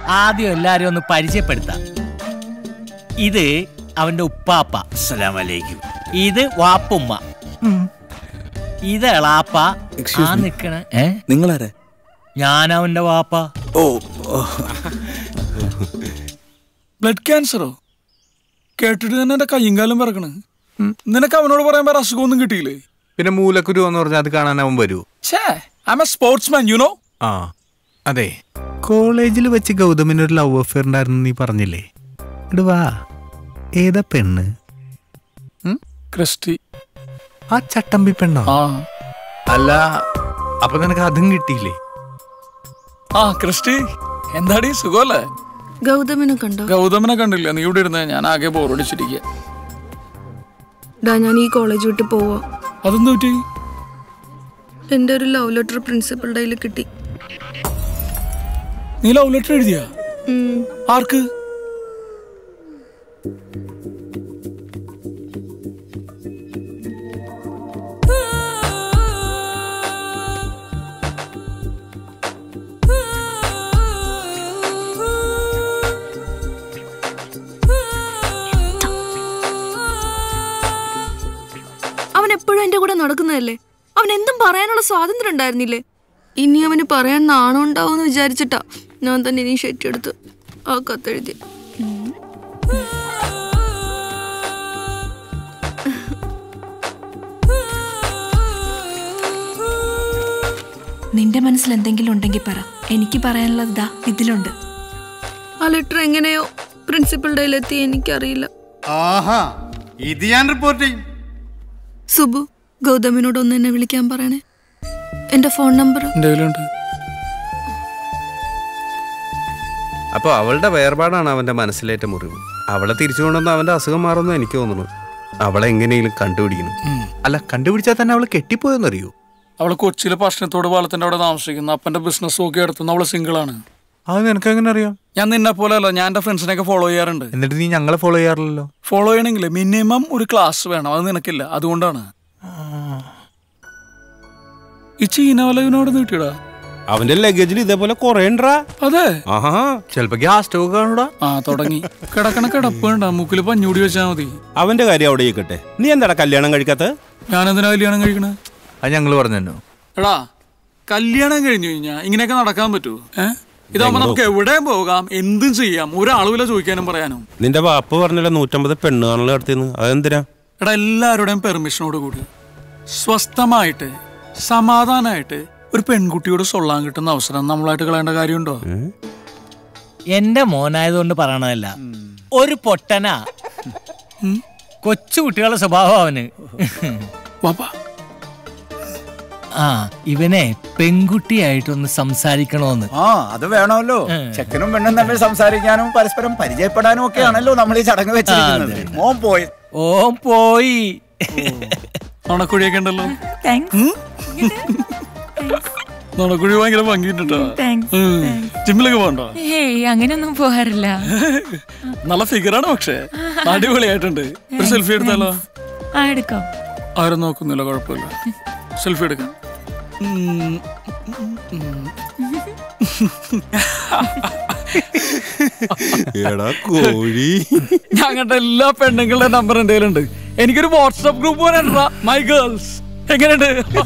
ആദ്യം എല്ലാരും ഒന്ന് പരിചയപ്പെടുത്താം ഇത് അവന്റെ ഉപ്പാപ്പ അസ്സലാമലൈക്കും ഇത് വാപ്പുമ്മ ഇത് എളാപ്പ Excuse ആ me. നിക്കണ ഏ നിങ്ങളാരെ ഞാൻ അവന്റെ വാപ്പ ഓ ബ്ലഡ് ക്യാൻസറോ കേട്ടിട്ട് തന്നെ എന്റെ കയ്യും കാലം പിറക്കണ് നിനക്ക് അവനോട് പറയാൻ വേറെ അസുഖമൊന്നും കിട്ടിയില്ലേ പിന്നെ മൂലക്കുരു എന്ന് പറഞ്ഞാൽ അത് കാണാൻ അവൻ വരൂ ഛേ I M A sportsman you know ആ അതെ കോളേജിൽ വെച്ച് ഗൗതമിന് ഒരു ലവ് അഫെയർ ഉണ്ടായിരുന്നു നീ പറഞ്ഞില്ലേ ഇട് വാ ഏതാ പെണ്ണ് ക്രിസ്റ്റി ആ ചട്ടമ്പി പെണ്ണോ ആ അല്ല അപ്പൊ നിനക്ക് അതും കിട്ടിയില്ലേ ആ ക്രിസ്റ്റി എന്താടി സുഖമല്ലേ ഗൗതമിനെ കണ്ടോ ഗൗതമനെ കണ്ടില്ല നീ ഇവിടെ ഇരുന്നേ ഞാൻ ആകെ ബോറടിച്ചിരിക്കുക ഡാ ഞാൻ ഈ കോളേജ് വിട്ട് പോവാ അതെന്ത് പറ്റി എന്റെ ഒരു ലവ് ലെറ്റർ പ്രിൻസിപ്പളുടെ കയ്യിൽ കിട്ടി നീ ലവ് ലെറ്റർ എഴുതിയാ ഉം. ആർക്ക് അവൻ എപ്പോഴും എന്റെ കൂടെ നടക്കുന്നതല്ലേ അവൻ എന്തും പറയാനുള്ള സ്വാതന്ത്ര്യം ഉണ്ടായിരുന്നില്ലേ ഇനി അവന് പറയാൻ നാണം ഉണ്ടാവും വിചാരിച്ചിട്ടാ ഞാൻ തന്നെ ഇനീഷ്യേറ്റീവ് എടുത്ത് ആ കത്തെഴുതി നിന്റെ മനസ്സിൽ എന്തെങ്കിലും ഉണ്ടെങ്കിൽ പറ എനിക്ക് പറയാനുള്ളത് ദാ ഇതിലുണ്ട് ആ ലെറ്റർ എങ്ങനെയോ പ്രിൻസിപ്പളുടെ കയ്യിലെത്തി എനിക്കറിയില്ല ആഹാ ഇത് ഞാൻ റിപ്പോർട്ട് ചെയ്യും സുബു ഗൗതമിനോട് ഒന്ന് എന്നെ വിളിക്കാൻ പറയണേ എന്റെ ഫോൺ നമ്പർ എന്റെ കയ്യിലുണ്ട് അപ്പൊ അവളുടെ വേർപാടാണ് അവന്റെ മനസ്സിലേറ്റ മുറിവ് അവളെ തിരിച്ചു കൊണ്ടുവന്ന് അവന്റെ അസുഖം മാറുമെന്ന് എനിക്ക് തോന്നുന്നു അവളെ എങ്ങനെയെങ്കിലും കണ്ടുപിടിക്കണം അല്ല കണ്ടുപിടിച്ചാൽ തന്നെ അവള് കെട്ടിപ്പോയെന്നറിയോ അവള് കൊച്ചിയിലെ ഭക്ഷണത്തോട് പാലത്തിന്റെ അവിടെ താമസിക്കുന്നു അപ്പന്റെ ബിസിനസ് ഒക്കെ എടുത്തുന്ന അവള് സിംഗിൾ ആണ് അത് നിനക്ക് എങ്ങനെ അറിയാം ഞാൻ നിന്നെ പോലെ അല്ല ഞാൻ എന്റെ ഫ്രണ്ട്സിനെയൊക്കെ ഫോളോ ചെയ്യാറുണ്ട് എന്നിട്ട് നീ ഞങ്ങളെ ഫോളോ ചെയ്യാറില്ലല്ലോ ഫോളോ ചെയ്യണമെങ്കിൽ മിനിമം ഒരു ക്ലാസ് വേണം അത് നിനക്കില്ല അതുകൊണ്ടാണ് ഈ ചീന വലവിനോട് നീട്ടിടാ അവന്റെ ലഗേജിൽ ഇതേപോലെ കൊറേ ഉണ്ടാ അതെ ആഹാ ചിലപ്പോ ഗ്യാസ് സ്റ്റവ് കാണൂടാ ആ തുടങ്ങി കിടക്കണ കിടപ്പ് വേണ്ട മൂക്കിൽ പഞ്ഞൂടി വെച്ചാ മതി അവന്റെ കാര്യം അവിടെ ഇരിക്കട്ടെ നീ എന്താടാ കല്യാണം കഴിക്കാത്ത ഞാൻ എന്തിനാ കല്യാണം കഴിക്കണേ അത് ഞങ്ങള് പറഞ്ഞു എടാ കല്യാണം കഴിഞ്ഞു കഴിഞ്ഞാ ഇങ്ങനെയൊക്കെ നടക്കാൻ പറ്റൂ ഏഹ് ഇതാകുമ്പോ നമുക്ക് എവിടെയും പോകാം എന്തും ചെയ്യാം ഒരാളുമില്ല ചോദിക്കാനും പറയാനും നിന്റെ വാപ്പ് പറഞ്ഞല്ലോ നൂറ്റമ്പത് പെണ്ണ് കാണൽ നടത്തിന്ന് അതെന്തിനാ എടാ എല്ലാവരുടെയും പെർമിഷനോട് കൂടി സ്വസ്ഥമായിട്ട് സമാധാനമായിട്ട് ഒരു പെൺകുട്ടിയോട് സൊള്ളാൻ കിട്ടുന്ന അവസരം നമ്മളായിട്ട് കളയേണ്ട കാര്യമുണ്ടോ എന്റെ മോനായതുകൊണ്ട് പറയണതല്ല ഒരു പൊട്ടനാ കൊച്ചു കുട്ടികളുടെ സ്വഭാവം അവന് വാപ്പാ ആ ഇവനെ പെൺകുട്ടിയായിട്ടൊന്ന് സംസാരിക്കണോന്ന് ആ അത് വേണമല്ലോ ചെക്കനും പെണ്ണും തമ്മിൽ സംസാരിക്കാനും പരസ്പരം പരിചയപ്പെടാനും ഒക്കെയാണല്ലോ നമ്മൾ ഈ ചടങ്ങ് വെച്ചിരിക്കുന്നത് മോൻ പോയി ഓം പോയി നുണക്കുഴിയൊക്കെ ഉണ്ടല്ലോ നുണക്കുഴി ഭയങ്കര ഭംഗിട്ടോ ജിമ്മിലൊക്കെ പോകണ്ടോ ഹേയ് അങ്ങനെയൊന്നും പോകാറില്ല നല്ല ഫിഗറാണ് പക്ഷേ അടിപൊളിയായിട്ടുണ്ട് ഒരു സെൽഫി എടുത്താലോ ആ എടുക്കാം ആരും നോക്കുന്നില്ല കുഴപ്പമില്ല സെൽഫി എടുക്കാം ഉം. എടാ കോഴി ഞാൻ കണ്ട എല്ലാ പെണ്ണുങ്ങളുടെ നമ്പർ എന്റെ കയ്യിലുണ്ട് എനിക്കൊരു വാട്സ്ആപ്പ് ഗ്രൂപ്പ് പോലെ ഉണ്ടെടാ, മൈ ഗേൾസ് എങ്ങനെയുണ്ട്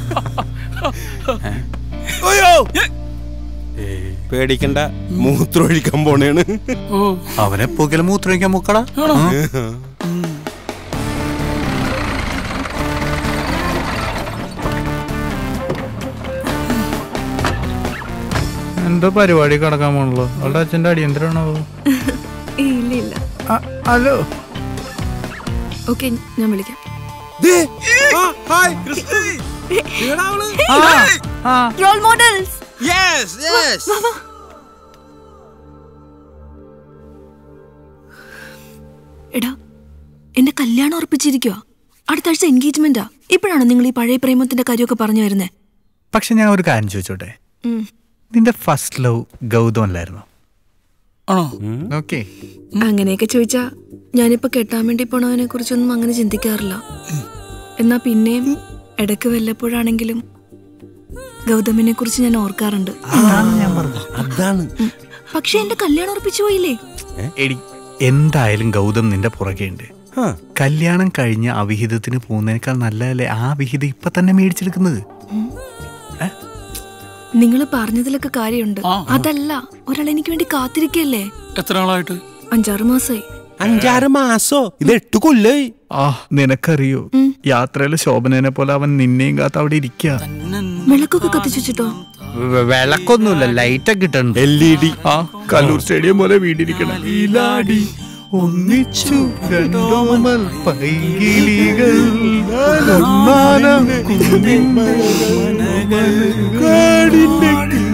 അയ്യോ പേടിക്കണ്ട മൂത്രമൊഴിക്കാൻ പോണേണ് ഓ അവനെ പോകല മൂത്രമൊഴിക്കാൻ മുക്കടാ ആണോ? എന്തോ പരിപാടി കിടക്കാൻ പോണല്ലോ അവളുടെ അച്ഛന്റെ അടിയന്തരാണോ ഇല്ല ഇല്ല ഹലോ ഓക്കെ ഞാൻ വിളിക്കാം റോൾ മോഡൽസ് എടാ എന്റെ കല്യാണം ഉറപ്പിച്ചിരിക്കുവാ അടുത്ത ആഴ്ച എൻഗേജ്മെന്റാ ഇപ്പോഴാണ് നിങ്ങൾ ഈ പഴയ പ്രേമത്തിന്റെ കാര്യമൊക്കെ പറഞ്ഞു വരുന്നേ പക്ഷെ ഞാൻ ഒരു കാര്യം ചോദിച്ചോട്ടെ ഉം. നിന്റെ ഫസ്റ്റ് ലവ് ഗൗതം അല്ലായിരുന്നു ആണോ ഓക്കെ അങ്ങനെയൊക്കെ ചോദിച്ചാ ഞാനിപ്പോ കെട്ടാൻ വേണ്ടി പോണവനെ കുറിച്ചൊന്നും അങ്ങനെ ചിന്തിക്കാറില്ല എന്നാ പിന്നെയും ഇടയ്ക്ക് വല്ലപ്പോഴാണെങ്കിലും ഗൗതമിനെ കുറിച്ച് ഞാൻ ഓർക്കാറുണ്ട് അതാണ് പക്ഷെ എന്റെ കല്യാണം ഉറപ്പിച്ചു പോയില്ലേ എടി എന്തായാലും ഗൗതം നിന്റെ പുറകെയുണ്ട് കല്യാണം കഴിഞ്ഞ് അവിഹിതത്തിന് പോകുന്നതിനേക്കാൾ നല്ലതല്ലേ ആ വിഹിതം ഇപ്പൊ തന്നെ മേടിച്ചെടുക്കുന്നത് നിങ്ങൾ പറഞ്ഞതിലൊക്കെ കാര്യമുണ്ട് ആ, ആ. അതല്ല ഒരാൾ എനിക്ക് വേണ്ടി കാത്തിരിക്കല്ലേ എത്ര ആളായിട്ട് അഞ്ചാറ് മാസായി അഞ്ചാറ് മാസോ ഇത് എട്ട് കൊല്ലായി ആ നിനക്കറിയോ യാത്രയിലെ ശോഭനനെ പോലെ അവൻ നിന്നെയും കാത്ത് അവിടെ ഇരിക്കുക വിളക്കൊക്കെ കത്തിച്ചു വെച്ചിട്ടോ വിളക്കൊന്നുമില്ല ലൈറ്റ് ഒക്കെ ഇട്ടുണ്ട് എൽ ഇ ഡി ആ കല്ലൂർ സ്റ്റേഡിയം പോലെ വീടിരിക്കണം ഈലാടി ഒന്നിച്ചു രണ്ടോമൽ പൈകിളികൾ ഒന്നാനം കുന്നിൻ കാടിന്റെ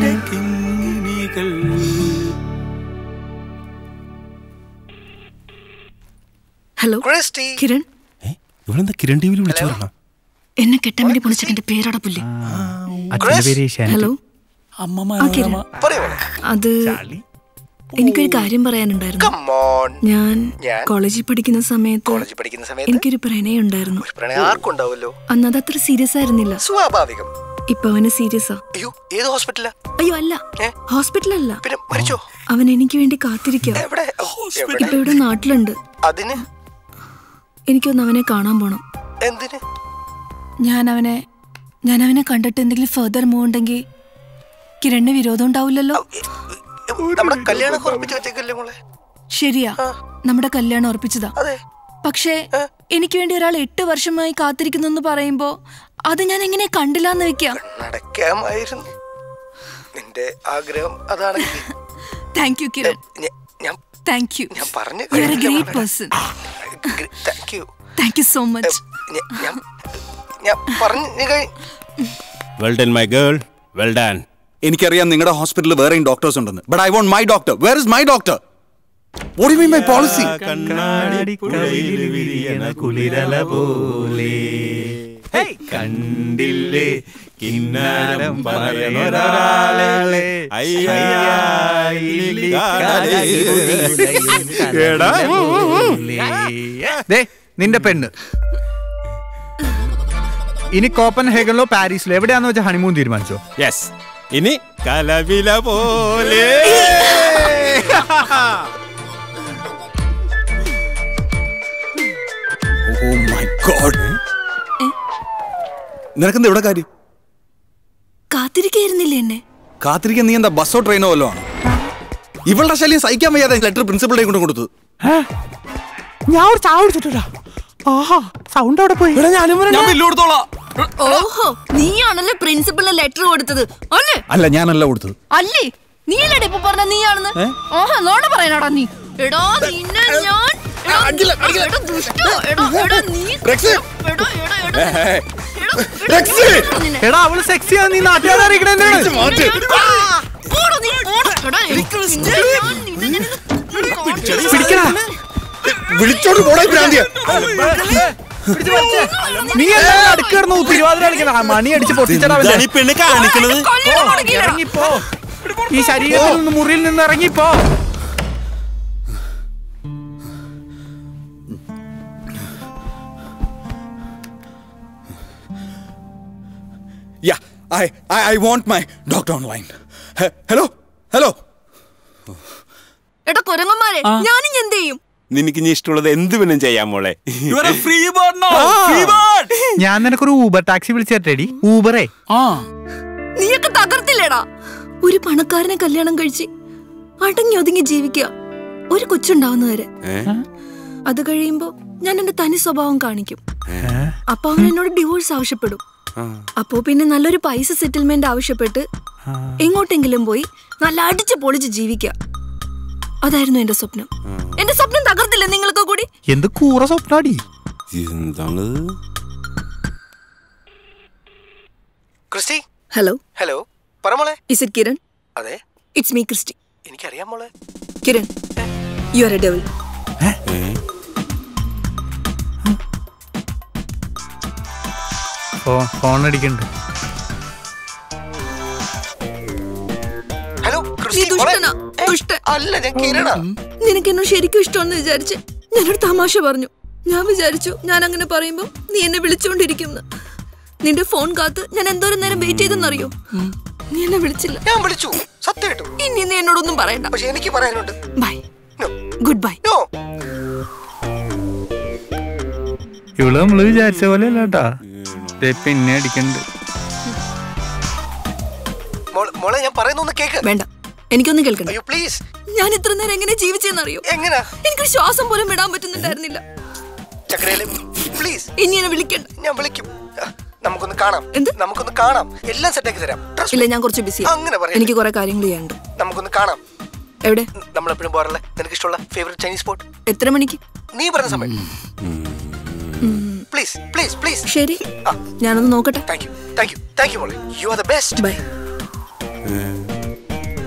ഹലോ കിരൺ ഇവളെന്താ കിരൺ ടി വിയിൽ വിളിച്ചു പറഞ്ഞ എന്നെ കെട്ടാൻ വേണ്ടി പോണ ചെക്കന്റെ പേരട പുല്ലേ അച്ഛന്റെ പേര് ഏഷ്യാനെറ്റ്. ഹലോ അമ്മ ആ കിരൺ അത് എനിക്കൊരു കാര്യം പറയാനുണ്ടായിരുന്നു ഞാൻ കോളേജിൽ പഠിക്കുന്ന സമയത്ത് എനിക്കൊരു പ്രണയം ഉണ്ടായിരുന്നു ആർക്കുണ്ടാവുമല്ലോ അന്ന് അത് അത്ര സീരിയസ് ആയിരുന്നില്ല സ്വാഭാവികം ഇപ്പൊ അവന് സീരിയസാ അയ്യോ ഏത് ഹോസ്പിറ്റലാ അയ്യോ അല്ല ഹോസ്പിറ്റലല്ല പിന്നെ മരിച്ചോ അവൻ എനിക്ക് വേണ്ടി കാത്തിരിക്കാം എവിടെ ഓ, ഇപ്പൊ എവിടെ ഇവിടെ നാട്ടിലുണ്ട് അതിന് എനിക്കൊന്ന് അവനെ കാണാൻ പോണം എന്തിന് ഞാൻ അവനെ ഞാൻ അവനെ കണ്ടിട്ട് എന്തെങ്കിലും ഫെർദർ മൂവ് ഉണ്ടെങ്കിൽ കിരണിന് വിരോധം ഉണ്ടാവില്ലല്ലോ നമ്മുടെ കല്യാണം ഉറപ്പിച്ച് വെച്ചേക്കല്ലേ മോളെ ശരിയാ നമ്മുടെ കല്യാണം ഉറപ്പിച്ചതാ അതെ പക്ഷേ എനിക്ക് വേണ്ടി ഒരാൾ എട്ട് വർഷമായി കാത്തിരിക്കുന്നെന്ന് പറയുമ്പോ അത് ഞാൻ എങ്ങനെ കണ്ടില്ലാന്ന് വെക്കാം നടക്കാമായിരുന്നു നിന്റെ ആഗ്രഹം അതാണെങ്കിൽ താങ്ക് യു കിരൺ ഞ- ഞാൻ താങ്ക് യു ഞാൻ പറഞ്ഞു you are a great person thank you thank you so much ഞാൻ ഞാൻ പറഞ്ഞു കഴി well done my girl well done എനിക്കറിയാം നിങ്ങളുടെ ഹോസ്പിറ്റലിൽ വേറെയും ഡോക്ടേഴ്സ് ഉണ്ടെന്ന് but I want my doctor where is my doctor what mean my policy കണ്ണാടിക്കുഴയിൽ വിരിയണ കുളിരല പോലെ കണ്ടില്ലേ കിന്നാരം പറയണൊരാളെ ദേ, നിന്റെ പെണ്ണ് ഇനി കോപ്പൻ ഹേഗനിലോ പാരീസിലോ എവിടെയാന്ന് വെച്ചാൽ ഹണിമൂൺ തീരുമാനിച്ചോ യെസ് ഇനി കലവില പോലെ ഓ മൈ ഗോഡ് നിനക്കെന്താ ഇവിടെ കാര്യം കാത്തിരിക്കായിരുന്നില്ലേ എന്നെ കാത്തിരിക്കാൻ നീ എന്താ ബസ്സോ ട്രെയിനോ വല്ലോ ആണ് ഇവളുടെ ശല്യം സഹിക്കാൻ വയ്യാതെ ലെറ്റർ പ്രിൻസിപ്പളിനെ കൊണ്ട് കൊടുത്തു ഞാൻ ഒരു ചായ കുടിച്ചിട്ടില്ല ആഹാ സൗണ്ട് അവിടെ പോയി ഞാൻ ബില്ല് കൊടുത്തോളാം ഓഹോ നീയാണല്ലേ പ്രിൻസിപ്പളിന് ലെറ്റർ കൊടുത്തത് അല്ലേ അല്ല ഞാനല്ല കൊടുത്തത് അല്ലേ നീയല്ലേ ഇപ്പൊ പറഞ്ഞ നീയാണെന്ന് ഓഹോ നോണ പറയാനാടാ നീ എടാ നിന്നെ ഞാൻ എടാ, എടാ, ദുഷ്ട, എടാ, എടാ, നീ റെക്സി! എടാ, എടാ, എടാ, റെക്സി! നിന്നെ. എടാ അവള് സെക്സിയാ നീ നാട്ടുകാരെ അറിയിക്കണേ മാറ്റ്. പോടാ നീ, പോടാ. എടാ, എനിക്ക് നിന്നെ ഞാൻ- നിന്നെ ഞാൻ ഇന്ന് കാണിച്ചു പിടിക്കടാ വിളിച്ചോണ്ട് പോടാ ഈ ഭ്രാന്തിയെ. നീ എന്താ അടുക്ക് കിടന്നു തിരുവാതിര കളിക്കണ മണി അടിച്ച് പൊട്ടിച്ചടാ അവന്റെ. എന്താണ് ഈ പെണ്ണ് കാണിക്കണത് കല്യാണം മുടക്കിയില്ല. ഇറങ്ങിപ്പോ ഈ ശരീരത്തിൽ നിന്ന് മുറിയിൽ നിന്ന് ഇറങ്ങിപ്പോ Yeah, I, I, I want my doctor online. He- Hello? Hello? എടാ കൊരങ്ങന്മാരെ ഞാനും എന്ത് ചെയ്യും നിനക്ക് ഇനി ഇഷ്ടമുള്ളത് എന്ത് വേണം ചെയ്യാൻ മോളെ free bird no free bird ഞാൻ നിനക്കൊരു ഊബർ ടാക്സി വിളിച്ചേട്ടേടി ഊബറേ ആ നീയൊക്കെ തകർത്തില്ലേടാ ഒരു പണക്കാരനെ കല്യാണം കഴിച്ച് അടങ്ങി ഒതുങ്ങി ജീവിക്കുക ഒരു കൊച്ചുണ്ടാവുന്നവരെ അത് കഴിയുമ്പോ ഞാൻ എന്റെ തനി സ്വഭാവം കാണിക്കും അപ്പൊ അവൻ എന്നോട് ഡിവോഴ്സ് ആവശ്യപ്പെടും അപ്പോ പിന്നെ നല്ലൊരു പൈസ സെറ്റിൽമെന്റ് ആവശ്യപ്പെട്ട് എങ്ങോട്ടെങ്കിലും പോയി നല്ല അടിച്ച് പൊളിച്ച് ജീവിക്കുക അതായിരുന്നു എന്റെ സ്വപ്നം എന്റെ സ്വപ്നം തകർത്തില്ലേ നിങ്ങൾക്ക് കൂടി എന്ത് കൂറ സ്വപ്നാടി എന്താണ് ക്രിസ്റ്റി ഹലോ ഹലോ പറ മോളെ ഇസ് ഇറ്റ് കിരൺ അതെ ഇറ്റ്സ് മീ ക്രിസ്റ്റി എനിക്കറിയാം മോളെ Kiran you are a devil phone അടിക്കണ്ട് ഹലോ നീ ക്രിസ്റ്റി മോളെ ദുഷ്ടനാ ദുഷ്ടൻ അല്ല ഞാൻ കിരണാ നിനക്ക് എന്നോട് ശരിക്കും ഇഷ്ടമെന്ന് വിചാരിച്ച് ഞാനൊരു തമാശ പറഞ്ഞു ഞാൻ വിചാരിച്ചു ഞാൻ അങ്ങനെ പറയുമ്പോ നീ എന്നെ വിളിച്ചോണ്ടിരിക്കും നിന്റെ ഫോൺ കാത്ത് ഞാൻ എന്തോരം നേരം വെയിറ്റ് ചെയ്തെന്നറിയോ നീ എന്നെ വിളിച്ചില്ല ഞാൻ വിളിച്ചു സത്യമായിട്ടും ഇനി നീ എന്നോടൊന്നും പറയണ്ട പക്ഷെ എനിക്ക് പറയാനുണ്ട് ബൈ ഗുഡ് ബൈ നോ ഇവള് നമ്മള് വിചാരിച്ച പോലെ അല്ല കേട്ടാ ദേ പിന്നെ അടിക്കണ്ട് മോളെ മോളെ ഞാൻ പറയുന്നൊന്ന് കേക്ക് വേണ്ട എനിക്കൊന്നും കേൾക്കണ്ട അയ്യോ പ്ലീസ് ഞാൻ ഇത്ര നേരം എങ്ങനെ ജീവിച്ചെന്നറിയോ എങ്ങനാ എനിക്ക് ശ്വാസം പോലും വിടാൻ പറ്റുന്നുണ്ടായിരുന്നില്ല ചക്രയിലെ പ്ലീസ് ഇനി എന്നെ വിളിക്കണ്ട ഞാൻ വിളിക്കും ആ, നമുക്കൊന്ന് കാണാം നമുക്കൊന്ന് കാണാം എല്ലാം സെറ്റാക്കി തരാം Trust ഇല്ല me. ഞാൻ കുറച്ച് ബിസി അങ്ങനെ പറയാം എനിക്ക് കുറെ കാര്യങ്ങൾ ചെയ്യാനുണ്ട് നമുക്കൊന്ന് കാണാം എവിടെ നമ്മൾ എപ്പോഴും പോകാറില്ല നിനക്ക് ഇഷ്ടമുള്ള ഫേവറേറ്റ് ചൈനീസ് സ്പോട്ട് എത്ര മണിക്ക് നീ പറഞ്ഞ സമയം പ്ലീസ് പ്ലീസ് പ്ലീസ് ശരി ഞാനൊന്ന് നോക്കട്ടെ thank you thank you thank you മോളെ you are the best bye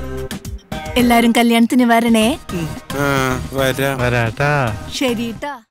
എല്ലാരും കല്യാണത്തിന് വരണേ വരാം വരാട്ടാ ശരിട്ടാ